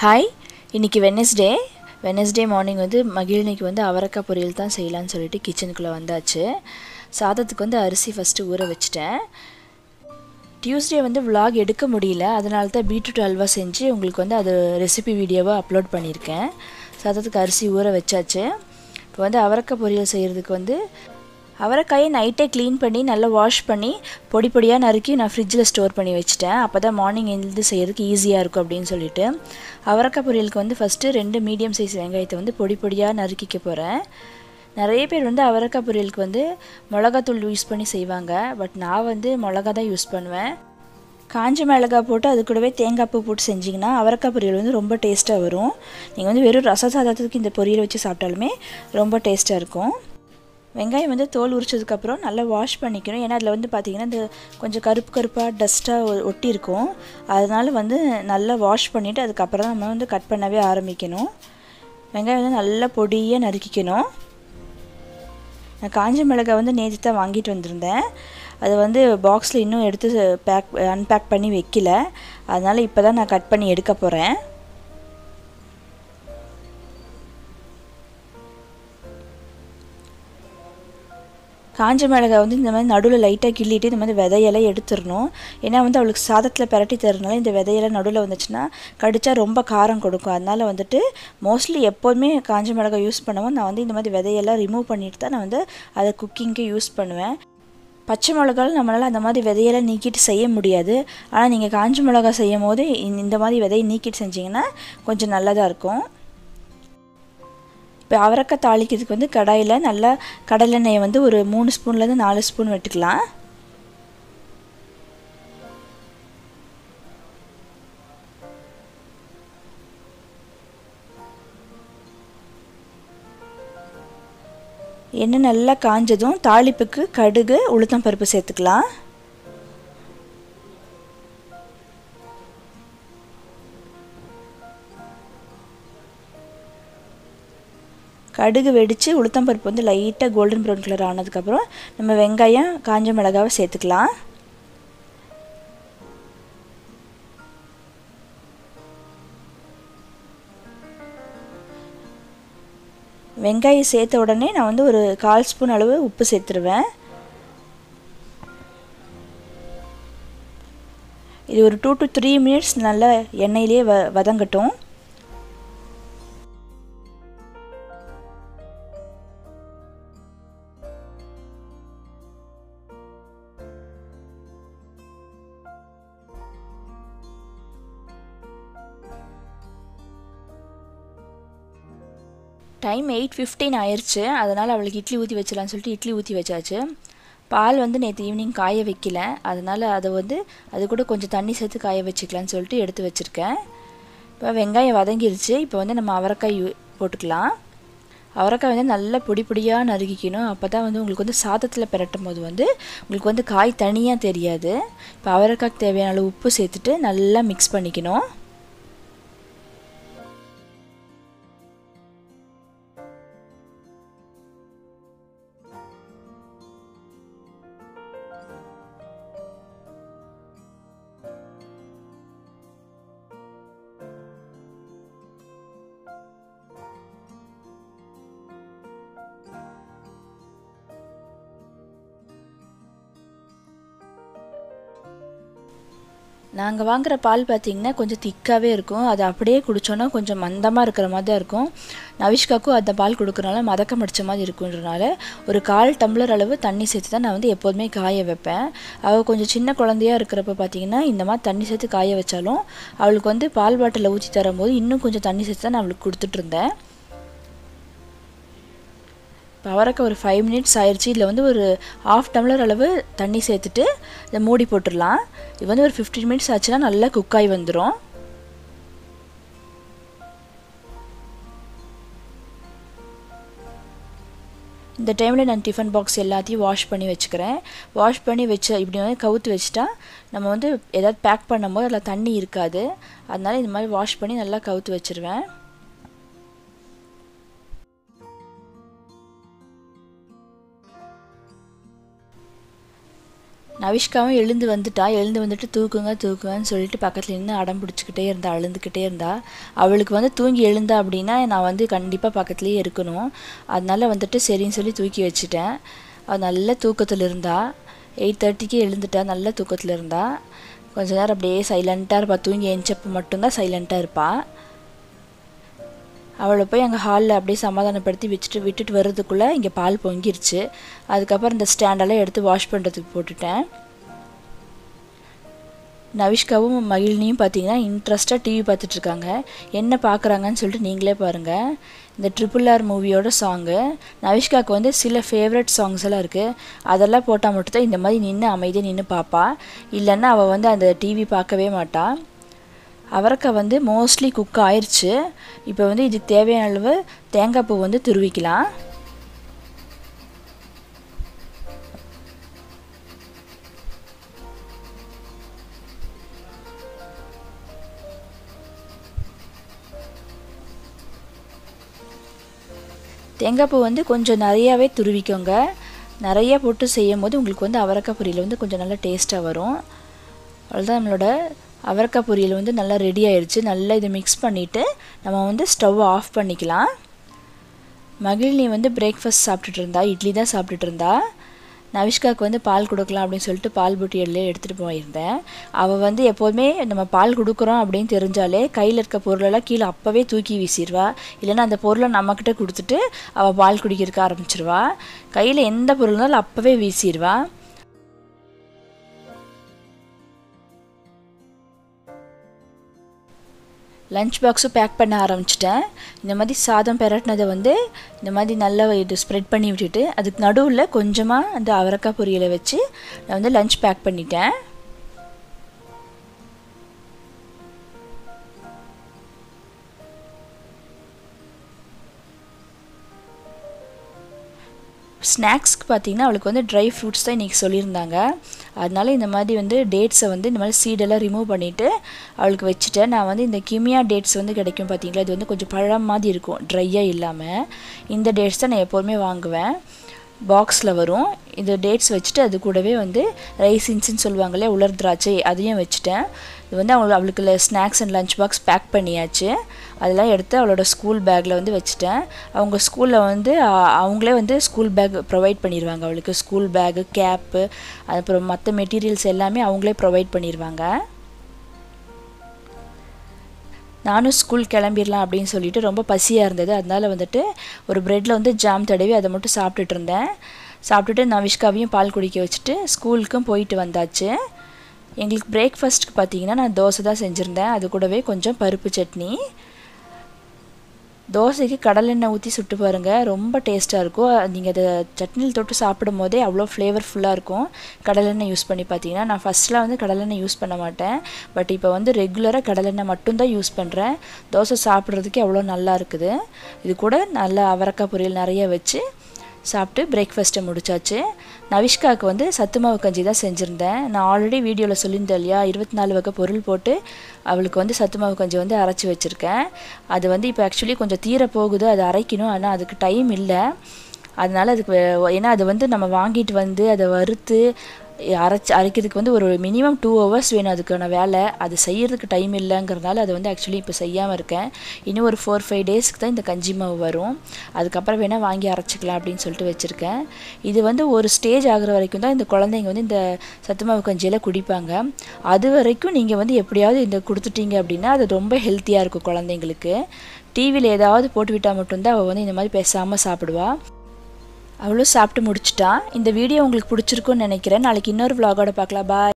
hi இன்றைக்கி Wednesday Wednesday morning வந்து மகிழினிக்கு வந்து அவரைக்காய் பொரியல் தான் செய்யலான்னு சொல்லிட்டு கிச்சனுக்குள்ளே வந்தாச்சு சாதத்துக்கு வந்து அரிசி ஃபஸ்ட்டு ஊற வச்சுட்டேன் டியூஸ்டே வந்து vlog எடுக்க முடியல அதனால தான் பீட்ரூட் அல்வா செஞ்சு உங்களுக்கு வந்து அது ரெசிபி வீடியோவாக அப்லோட் பண்ணியிருக்கேன் சாதத்துக்கு அரிசி ஊற வச்சாச்சு இப்போ வந்து அவரைக்காய் பொரியல் செய்கிறதுக்கு வந்து அவரைக்காயை நைட்டே க்ளீன் பண்ணி நல்லா வாஷ் பண்ணி பொடி பொடியாக நறுக்கி நான் ஃப்ரிட்ஜில் ஸ்டோர் பண்ணி வச்சுட்டேன் அப்போ தான் மார்னிங் எழுந்து செய்கிறதுக்கு ஈஸியாக இருக்கும் அப்படின்னு சொல்லிட்டு அவரைக்காய் பொரியலுக்கு வந்து ஃபஸ்ட்டு ரெண்டு மீடியம் சைஸ் வெங்காயத்தை வந்து பொடி பொடியாக நறுக்கிக்க போகிறேன் நிறைய பேர் வந்து அவரைக்காய் பொரியலுக்கு வந்து மிளகாத்தூள் யூஸ் பண்ணி செய்வாங்க பட் நான் வந்து மிளகா தான் யூஸ் பண்ணுவேன் காஞ்ச மிளகாய் போட்டு அது கூடவே தேங்காய் பூ போட்டு செஞ்சிங்கன்னா அவரைக்காய் பொரியல் வந்து ரொம்ப டேஸ்ட்டாக வரும் நீங்கள் வந்து வெறும் ரச சாதத்துக்கு இந்த பொரியல் வச்சு சாப்பிட்டாலுமே ரொம்ப டேஸ்ட்டாக இருக்கும் வெங்காயம் வந்து தோல் உரிச்சதுக்கப்புறம் நல்லா வாஷ் பண்ணிக்கணும் ஏன்னா அதில் வந்து பார்த்திங்கன்னா இந்த கொஞ்சம் கருப்பு கருப்பாக டஸ்ட்டாக ஒட்டி இருக்கும் அதனால் வந்து நல்லா வாஷ் பண்ணிவிட்டு அதுக்கப்புறம் தான் நம்ம வந்து கட் பண்ணவே ஆரம்பிக்கணும் வெங்காயம் வந்து நல்லா பொடியாக நறுக்கிக்கணும் நான் காஞ்ச மிளகாய் வந்து நேற்று தான் வாங்கிட்டு வந்திருந்தேன் அது வந்து பாக்ஸில் இன்னும் எடுத்து பேக் அன்பேக் பண்ணி வைக்கல அதனால் இப்போ தான் நான் கட் பண்ணி எடுக்க போகிறேன் காஞ்ச மிளகாய் வந்து இந்த மாதிரி நடுவில் லைட்டாக கிள்ளிட்டு இந்த மாதிரி விதையெல்லாம் எடுத்துடணும் ஏன்னா வந்து அவளுக்கு சாதத்தில் பிரட்டி தரனால இந்த விதையெல்லாம் நடுவில் வந்துச்சுன்னா கடிச்சா ரொம்ப காரம் கொடுக்கும் அதனால் வந்துட்டு மோஸ்ட்லி எப்போதுமே காஞ்ச மிளகாய் யூஸ் பண்ணுவோம் நான் வந்து இந்த மாதிரி விதையெல்லாம் ரிமூவ் பண்ணிட்டு தான் நான் வந்து அதை குக்கிங்க்கு யூஸ் பண்ணுவேன் பச்சை மிளகாவில் நம்மளால் அந்த மாதிரி விதையெல்லாம் நீக்கிட்டு செய்ய முடியாது ஆனால் நீங்கள் காஞ்ச மிளகா செய்யும் போது இந்த மாதிரி விதையை நீக்கிட்டு செஞ்சிங்கன்னா கொஞ்சம் நல்லதாக இருக்கும் இப்போ அவரைக்காய் தாளிக்கிறதுக்கு வந்து கடாயில் நல்லா கடலெண்ணெயை வந்து ஒரு மூணு ஸ்பூன்லேருந்து நாலு ஸ்பூன் விட்டுக்கலாம் எண்ணெய் நல்லா காஞ்சதும் தாளிப்புக்கு கடுகு உளுத்தம் பருப்பு சேர்த்துக்கலாம் கடுகு வெடித்து உளுத்தம்பருப்பு வந்து லைட்டாக கோல்டன் ப்ரௌன் கலர் ஆனதுக்கப்புறம் நம்ம வெங்காயம் காஞ்ச மிளகாவை சேர்த்துக்கலாம் வெங்காயம் சேர்த்த உடனே நான் வந்து ஒரு கால் ஸ்பூன் அளவு உப்பு சேர்த்துருவேன் இது ஒரு டூ டு த்ரீ மினிட்ஸ் நல்லா எண்ணெயிலே வ வதங்கட்டும் டைம் எயிட் ஃபிஃப்டீன் ஆயிடுச்சு அதனால் அவளுக்கு இட்லி ஊற்றி வச்சலான்னு சொல்லிட்டு இட்லி ஊற்றி வச்சாச்சு பால் வந்து நேற்று ஈவினிங் காய வைக்கல அதனால் அதை வந்து அது கூட கொஞ்சம் தண்ணி சேர்த்து காய வச்சுக்கலான்னு சொல்லிட்டு எடுத்து வச்சுருக்கேன் இப்போ வெங்காயம் வதங்கிருச்சு இப்போ வந்து நம்ம அவரைக்காய் போட்டுக்கலாம் அவரைக்காய் வந்து நல்லா பொடி பொடியாக நறுக்கிக்கணும் அப்போ தான் வந்து உங்களுக்கு வந்து சாதத்தில் பிரட்டும் போது வந்து உங்களுக்கு வந்து காய் தனியாக தெரியாது இப்போ அவரைக்காய்க்கு தேவையான அளவு உப்பு சேர்த்துட்டு நல்லா மிக்ஸ் பண்ணிக்கணும் நாங்கள் வாங்குகிற பால் பார்த்திங்கன்னா கொஞ்சம் திக்காகவே இருக்கும் அது அப்படியே குடித்தோன்னா கொஞ்சம் மந்தமாக இருக்கிற மாதிரி தான் இருக்கும் நவிஷ்காக்கும் அந்த பால் கொடுக்குறனால மதக்க மடித்த மாதிரி இருக்குன்றனால ஒரு கால் டம்ளர் அளவு தண்ணி சேர்த்து தான் நான் வந்து எப்போதுமே காய வைப்பேன் அவள் கொஞ்சம் சின்ன குழந்தையாக இருக்கிறப்ப பார்த்திங்கன்னா இந்த மாதிரி தண்ணி சேர்த்து காய வச்சாலும் அவளுக்கு வந்து பால் பாட்டில் ஊற்றி தரும்போது இன்னும் கொஞ்சம் தண்ணி சேர்த்து தான் நான் அவளுக்கு கொடுத்துட்ருந்தேன் இப்போ அவரைக்காய் ஒரு ஃபைவ் மினிட்ஸ் ஆயிடுச்சு இதில் வந்து ஒரு ஆஃப் டம்ளர் அளவு தண்ணி சேர்த்துட்டு இதை மூடி போட்டுடலாம் இது வந்து ஒரு ஃபிஃப்டீன் மினிட்ஸ் ஆச்சுன்னா நல்லா குக்காய் வந்துடும் இந்த டைமில் நான் டிஃபன் பாக்ஸ் எல்லாத்தையும் வாஷ் பண்ணி வச்சுக்கிறேன் வாஷ் பண்ணி வச்ச இப்படி வந்து கவுத்து வச்சுட்டா நம்ம வந்து எதாவது பேக் பண்ணும்போது அதில் தண்ணி இருக்காது அதனால் இந்த மாதிரி வாஷ் பண்ணி நல்லா கவுத்து வச்சுருவேன் நவிஷ்காவும் எழுந்து வந்துட்டா எழுந்து வந்துட்டு தூக்குங்க தூக்குங்கன்னு சொல்லிட்டு பக்கத்தில் நின்று அடம் பிடிச்சிக்கிட்டே இருந்தா அழுந்துக்கிட்டே இருந்தா அவளுக்கு வந்து தூங்கி எழுந்தா அப்படின்னா நான் வந்து கண்டிப்பாக பக்கத்துலேயே இருக்கணும் அதனால வந்துட்டு சரின்னு சொல்லி தூக்கி வச்சுட்டேன் அவள் நல்ல தூக்கத்தில் இருந்தா எயிட் தேர்ட்டிக்கு எழுந்துட்டா நல்ல தூக்கத்தில் இருந்தா கொஞ்ச நேரம் அப்படியே சைலண்ட்டாக இருப்பாள் தூங்கி எஞ்சப்போ மட்டும்தான் சைலண்ட்டாக இருப்பாள் அவளை போய் அங்கே ஹாலில் அப்படியே சமாதானப்படுத்தி வச்சுட்டு விட்டுட்டு வர்றதுக்குள்ளே இங்கே பால் பொங்கிருச்சு அதுக்கப்புறம் இந்த ஸ்டாண்டெல்லாம் எடுத்து வாஷ் பண்ணுறதுக்கு போட்டுட்டேன் நவிஷ்காவும் மகிழ்னியும் பார்த்தீங்கன்னா இன்ட்ரெஸ்ட்டாக டிவி பார்த்துட்ருக்காங்க என்ன பார்க்குறாங்கன்னு சொல்லிட்டு நீங்களே பாருங்கள் இந்த ட்ரிபிள் ஆர் மூவியோட சாங்கு நவிஷ்காவுக்கு வந்து சில ஃபேவரட் சாங்ஸ் எல்லாம் இருக்குது அதெல்லாம் போட்டால் மட்டும்தான் இந்த மாதிரி நின்று அமைதியாக நின்று பார்ப்பா இல்லைன்னா அவள் வந்து அந்த டிவி பார்க்கவே மாட்டாள் அவரைக்காய் வந்து மோஸ்ட்லி குக் ஆயிடுச்சு இப்போ வந்து இதுக்கு தேவையான அளவு தேங்காய் பூ வந்து துருவிக்கலாம் தேங்காய் பூ வந்து கொஞ்சம் நிறையாவே துருவிக்கோங்க நிறையா போட்டு செய்யும் போது உங்களுக்கு வந்து அவரைக்காய் பொரியல் வந்து கொஞ்சம் நல்லா டேஸ்ட்டாக வரும் அவ்வளோதான் நம்மளோட அவரைக்காய் பொரியல் வந்து நல்லா ரெடி ஆயிடுச்சு நல்லா இதை மிக்ஸ் பண்ணிவிட்டு நம்ம வந்து ஸ்டவ் ஆஃப் பண்ணிக்கலாம் மகிழினி வந்து பிரேக்ஃபாஸ்ட் சாப்பிட்டுட்டு இருந்தா இட்லி தான் சாப்பிட்டுட்டு இருந்தா நவிஷ்காவுக்கு வந்து பால் கொடுக்கலாம் அப்படின்னு சொல்லிட்டு பால் புட்டியல்லே எடுத்துகிட்டு போயிருந்தேன் அவள் வந்து எப்போதுமே நம்ம பால் கொடுக்குறோம் அப்படின்னு தெரிஞ்சாலே கையில் இருக்க பொருளெல்லாம் கீழே அப்போவே தூக்கி வீசிடுவா இல்லைன்னா அந்த பொருளை நம்மக்கிட்ட கொடுத்துட்டு அவள் பால் குடிக்கிறதுக்கு ஆரம்பிச்சிருவா கையில் எந்த பொருள் இருந்தாலும் அப்போவே வீசிடுவா லஞ்ச் பாக்ஸும் பேக் பண்ண ஆரம்பிச்சிட்டேன் இந்த மாதிரி சாதம் பெரட்டினதை வந்து இந்த மாதிரி நல்லா இது ஸ்ப்ரெட் பண்ணி விட்டுட்டு அதுக்கு நடுவில் கொஞ்சமாக அந்த அவரைக்காய் பொரியலை வச்சு நான் வந்து லஞ்ச் பேக் பண்ணிட்டேன் ஸ்நாக்ஸ்க்கு பார்த்தீங்கன்னா அவளுக்கு வந்து ட்ரை ஃப்ரூட்ஸ் தான் இன்றைக்கி சொல்லியிருந்தாங்க அதனால இந்த மாதிரி வந்து டேட்ஸை வந்து இந்த மாதிரி சீடெல்லாம் ரிமூவ் பண்ணிவிட்டு அவளுக்கு வச்சுட்டேன் நான் வந்து இந்த கிமியா டேட்ஸ் வந்து கிடைக்கும் பார்த்தீங்களா இது வந்து கொஞ்சம் பழம் மாதிரி இருக்கும் ட்ரையாக இல்லாமல் இந்த டேட்ஸ் தான் நான் எப்போதுமே வாங்குவேன் பாக்ஸில் வரும் இந்த டேட்ஸ் வச்சுட்டு அது கூடவே வந்து ரைசின்ஸ்ன்னு சொல்லுவாங்களே உலர் திராட்சை அதையும் வச்சுட்டேன் இது வந்து அவங்களுக்கு அவளுக்கு snacks and lunch box pack பண்ணியாச்சு அதெல்லாம் எடுத்து அவளோட ஸ்கூல் பேக்கில் வந்து வச்சுட்டேன் அவங்க ஸ்கூலில் வந்து அவங்களே வந்து ஸ்கூல் பேக் ப்ரொவைட் பண்ணிடுவாங்க அவளுக்கு ஸ்கூல் பேக்கு கேப்பு அப்புறம் மற்ற மெட்டீரியல்ஸ் எல்லாமே அவங்களே ப்ரொவைட் பண்ணிடுவாங்க நானும் ஸ்கூல் கிளம்பிடலாம் அப்படின்னு சொல்லிட்டு ரொம்ப பசியாக இருந்தது அதனால வந்துட்டு ஒரு ப்ரெட்டில் வந்து ஜாம் தடவி அதை மட்டும் சாப்பிட்டுட்டு இருந்தேன் சாப்பிட்டுட்டு நவிஷ்காவையும் பால் குடிக்க வச்சுட்டு ஸ்கூலுக்கும் போயிட்டு வந்தாச்சு எங்களுக்கு பிரேக்ஃபாஸ்ட்டுக்கு பார்த்தீங்கன்னா நான் தோசை தான் செஞ்சுருந்தேன் அது கூடவே கொஞ்சம் பருப்பு சட்னி தோசைக்கு கடலெண்ணெய் ஊற்றி சுட்டு பாருங்கள் ரொம்ப டேஸ்ட்டாக இருக்கும் நீங்கள் அதை சட்னியில் தொட்டு சாப்பிடும் போதே அவ்வளோ ஃப்ளேவர்ஃபுல்லாக இருக்கும் கடலெண்ணெய் யூஸ் பண்ணி பார்த்தீங்கன்னா நான் ஃபஸ்ட்டில் வந்து கடலெண்ணெய் யூஸ் பண்ண மாட்டேன் பட் இப்போ வந்து ரெகுலராக கடலெண்ணெய் மட்டும்தான் யூஸ் பண்ணுறேன் தோசை சாப்பிட்றதுக்கு அவ்வளோ நல்லா இருக்குது இது கூட நல்லா அவரக்காய் பொரியல் நிறைய வச்சு சாப்பிட்டு பிரேக்ஃபாஸ்ட்டை முடிச்சாச்சு நவிஷ்காவுக்கு வந்து சத்து மாவு கஞ்சி தான் செஞ்சுருந்தேன் நான் ஆல்ரெடி வீடியோவில் சொல்லியிருந்தேன் இல்லையா இருபத்தி நாலு வகை பொருள் போட்டு அவளுக்கு வந்து சத்து மாவு கஞ்சி வந்து அரைச்சி வச்சுருக்கேன் அது வந்து இப்போ ஆக்சுவலி கொஞ்சம் தீர போகுது அது அரைக்கணும் ஆனால் அதுக்கு டைம் இல்லை அதனால் அதுக்கு ஏன்னா அது வந்து நம்ம வாங்கிட்டு வந்து அதை வறுத்து அரைச்சி அரைக்கிறதுக்கு வந்து ஒரு மினிமம் டூ ஹவர்ஸ் வேணும் அதுக்கான வேலை அது செய்யறதுக்கு டைம் இல்லைங்கிறதுனால அதை வந்து ஆக்சுவலி இப்போ செய்யாமல் இருக்கேன் இன்னும் ஒரு ஃபோர் ஃபைவ் டேஸ்க்கு தான் இந்த கஞ்சி மாவு வரும் அதுக்கப்புறம் வேணால் வாங்கி அரைச்சிக்கலாம் அப்படின்னு சொல்லிட்டு வச்சுருக்கேன் இது வந்து ஒரு ஸ்டேஜ் ஆகிற வரைக்கும் தான் இந்த குழந்தைங்க வந்து இந்த சத்து மாவு கஞ்சியில் குடிப்பாங்க அது வரைக்கும் நீங்கள் வந்து எப்படியாவது இந்த கொடுத்துட்டீங்க அப்படின்னா அது ரொம்ப ஹெல்த்தியாக இருக்கும் குழந்தைங்களுக்கு டிவியில் ஏதாவது போட்டு விட்டால் மட்டும்தான் அவள் வந்து இந்த மாதிரி பேசாமல் சாப்பிடுவாள் அவளும் சாப்பிட்டு முடிச்சிட்டா இந்த வீடியோ உங்களுக்கு பிடிச்சிருக்குன்னு நினைக்கிறேன் நாளைக்கு இன்னொரு vlog-ஓட பார்க்கலாம் பாய்